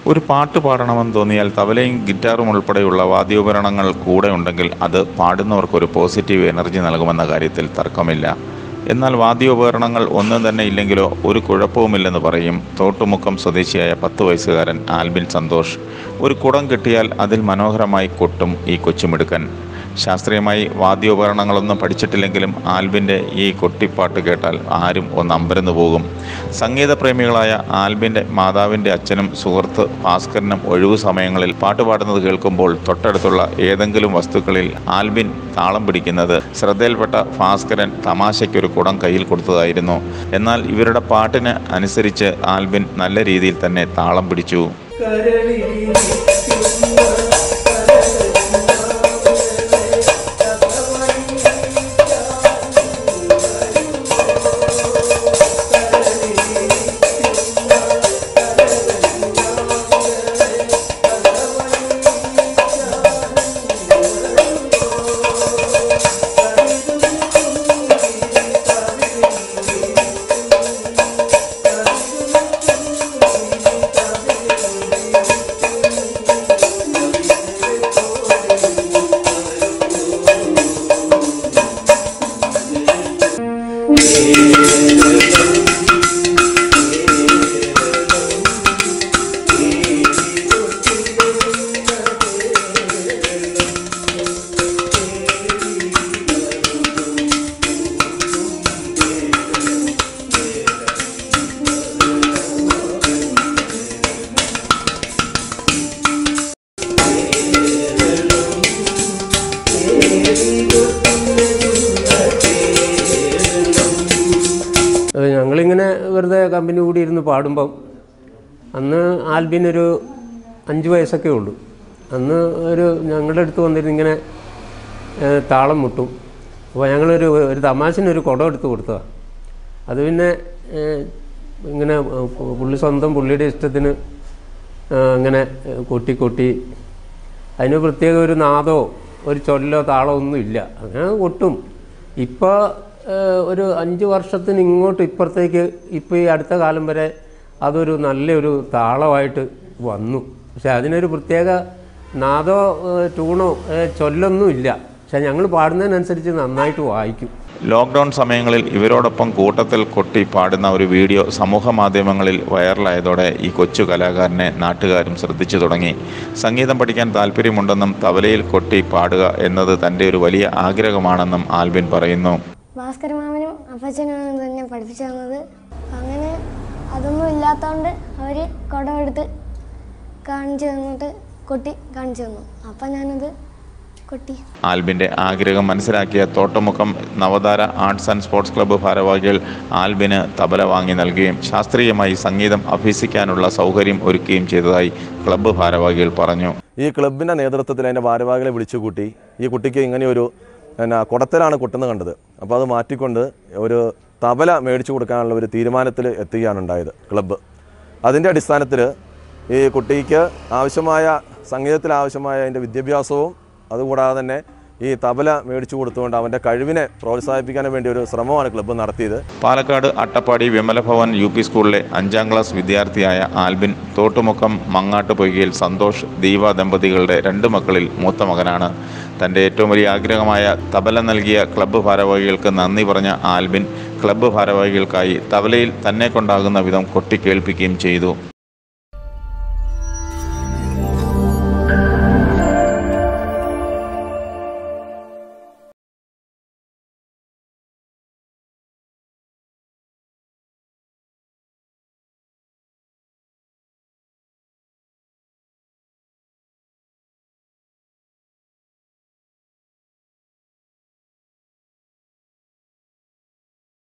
ഒരു പാട്ട് പാടണമെന്ന് തോന്നിയാൽ തബലയും ഗിറ്റാറും ഉൾപ്പെടെയുള്ള വാദ്യോപകരണങ്ങൾ കൂടെ ഉണ്ടെങ്കിൽ അത് പാടുന്നവർക്കൊരു പോസിറ്റീവ് എനർജി നൽകുമെന്ന കാര്യത്തിൽ തർക്കമില്ല എന്നാൽ വാദ്യോപകരണങ്ങൾ ഒന്നും തന്നെ ഇല്ലെങ്കിലോ ഒരു കുഴപ്പവുമില്ലെന്ന് പറയും തോട്ടുമുക്കം സ്വദേശിയായ പത്ത് വയസ്സുകാരൻ ആൽബിൻ സന്തോഷ് ഒരു കുടം കിട്ടിയാൽ അതിൽ മനോഹരമായി കൊട്ടും ഈ കൊച്ചുമിടുക്കൻ ശാസ്ത്രീയമായി വാദ്യോപകരണങ്ങളൊന്നും പഠിച്ചിട്ടില്ലെങ്കിലും ആൽബിൻ്റെ ഈ കൊട്ടിപ്പാട്ട് കേട്ടാൽ ആരും ഒന്ന് അമ്പരന്ന് പോകും സംഗീതപ്രേമികളായ ആൽബിൻ്റെ മാതാവിൻ്റെ അച്ഛനും സുഹൃത്ത് ഭാസ്കരനും ഒഴിവു സമയങ്ങളിൽ പാട്ട് പാടുന്നത് കേൾക്കുമ്പോൾ തൊട്ടടുത്തുള്ള ഏതെങ്കിലും വസ്തുക്കളിൽ ആൽബിൻ താളം പിടിക്കുന്നത് ശ്രദ്ധയിൽപ്പെട്ട ഭാസ്കരൻ തമാശയ്ക്കൊരു കുടം കയ്യിൽ കൊടുത്തതായിരുന്നു എന്നാൽ ഇവരുടെ പാട്ടിന് അനുസരിച്ച് ആൽബിൻ നല്ല രീതിയിൽ തന്നെ താളം പിടിച്ചു ഏഹ് ഞങ്ങളിങ്ങനെ വെറുതെ കമ്പനി കൂടി ഇരുന്ന് പാടുമ്പം അന്ന് ആൽബിൻ ഒരു അഞ്ച് വയസ്സൊക്കെ ഉള്ളൂ അന്ന് ഒരു ഞങ്ങളുടെ അടുത്ത് വന്നിരുന്ന് ഇങ്ങനെ ഏഹ് താളം മുട്ടും അപ്പോൾ ഞങ്ങളൊരു ഒരു തമാശനൊരു കുടം എടുത്ത് കൊടുത്തതാണ് അത് പിന്നെ ഏഹ് ഇങ്ങനെ ഏഹ് പുള്ളി സ്വന്തം പുള്ളിയുടെ ഇഷ്ടത്തിന് ഏഹ് അങ്ങനെ ഏഹ് കൊട്ടി കൊട്ടി അതിന് പ്രത്യേക ഒരു നാദോ ഒരു ചൊല്ലോ താളോ ഒന്നും ഇല്ല അങ്ങനെ കൊട്ടും ഇപ്പോൾ ഒരു അഞ്ച് വർഷത്തിന് ഇങ്ങോട്ട് ഇപ്പുറത്തേക്ക് ഇപ്പോൾ ഈ അടുത്ത കാലം വരെ അതൊരു നല്ലൊരു താളമായിട്ട് വന്നു പക്ഷെ അതിനൊരു പ്രത്യേക നാദോ ഏഹ് ട്യൂണോ ഏഹ് ചൊല്ലൊന്നും ഇല്ല പക്ഷെ ഞങ്ങൾ പാടുന്നതിനനുസരിച്ച് നന്നായിട്ട് വായിക്കും ലോക്ക്ഡൗൺ സമയങ്ങളിൽ ഇവരോടൊപ്പം കൂട്ടത്തിൽ കൊട്ടി പാടുന്ന ഒരു വീഡിയോ സമൂഹ മാധ്യമങ്ങളിൽ വൈറലായതോടെ ഈ കൊച്ചു കലാകാരനെ നാട്ടുകാരും ശ്രദ്ധിച്ചു തുടങ്ങി സംഗീതം പഠിക്കാൻ താല്പര്യമുണ്ടെന്നും തബലയിൽ കൊട്ടി പാടുക എന്നത് തൻ്റെ ഒരു വലിയ ആഗ്രഹമാണെന്നും ആൽബിൻ പറയുന്നു ഭാസ്കര മാമനും അപ്പച്ചനുമാണ് തന്നെ പഠിപ്പിച്ചു തന്നത് അങ്ങനെ അതൊന്നും ഇല്ലാത്തതുകൊണ്ട് അവർ കുടമെടുത്ത് കാണിച്ചു തന്നിട്ട് കൊട്ടി കാണിച്ചു തന്നു അപ്പം ഞാനത് കൊട്ടി ആൽബിൻ്റെ ആഗ്രഹം മനസ്സിലാക്കിയ Thottamukham Navathara arts and sports club ഭാരവാഹികൾ ആൽബിന് തബല വാങ്ങി നൽകുകയും ശാസ്ത്രീയമായി സംഗീതം അഭ്യസിക്കാനുള്ള സൗകര്യം ഒരുക്കുകയും ചെയ്തതായി ക്ലബ്ബ് ഭാരവാഹികൾ പറഞ്ഞു ഈ ക്ലബിൻ്റെ നേതൃത്വത്തിൽ അതിൻ്റെ ഭാരവാഹികളെ വിളിച്ചു കൂട്ടി ഈ കുട്ടിക്ക് ഇങ്ങനെയൊരു എന്നാ കുടത്തിലാണ് കൊട്ടുന്നത് കണ്ടത് അപ്പോൾ അത് മാറ്റിക്കൊണ്ട് ഒരു തബല മേടിച്ചു കൊടുക്കാനുള്ള ഒരു തീരുമാനത്തിൽ എത്തുകയാണ് ഉണ്ടായത് ക്ലബ്ബ് അതിൻ്റെ അടിസ്ഥാനത്തിൽ ഈ കുട്ടിക്ക് ആവശ്യമായ സംഗീതത്തിൽ ആവശ്യമായ അതിൻ്റെ വിദ്യാഭ്യാസവും അതുകൂടാതെ തന്നെ ഈ തബല മേടിച്ചു കൊടുത്തുകൊണ്ട് അവൻ്റെ കഴിവിനെ പ്രോത്സാഹിപ്പിക്കാൻ വേണ്ടി ഒരു ശ്രമമാണ് ക്ലബ്ബ് നടത്തിയത് പാലക്കാട് അട്ടപ്പാടി വിമലഭവൻ യു പി സ്കൂളിലെ അഞ്ചാം ക്ലാസ് വിദ്യാർത്ഥിയായ ആൽബിൻ തോട്ടുമുക്കം മങ്ങാട്ട് പൊയ്കയിൽ സന്തോഷ് ദീപ ദമ്പതികളുടെ രണ്ട് മക്കളിൽ മൂത്ത മകനാണ് തൻ്റെ ഏറ്റവും വലിയ ആഗ്രഹമായ തബല നൽകിയ ക്ലബ്ബ് ഭാരവാഹികൾക്ക് നന്ദി പറഞ്ഞ ആൽബിൻ ക്ലബ്ബ് ഭാരവാഹികൾക്കായി തബലയിൽ തന്നെ കൊണ്ടാകുന്ന വിധം കൊട്ടിക്കേൾപ്പിക്കുകയും ചെയ്തു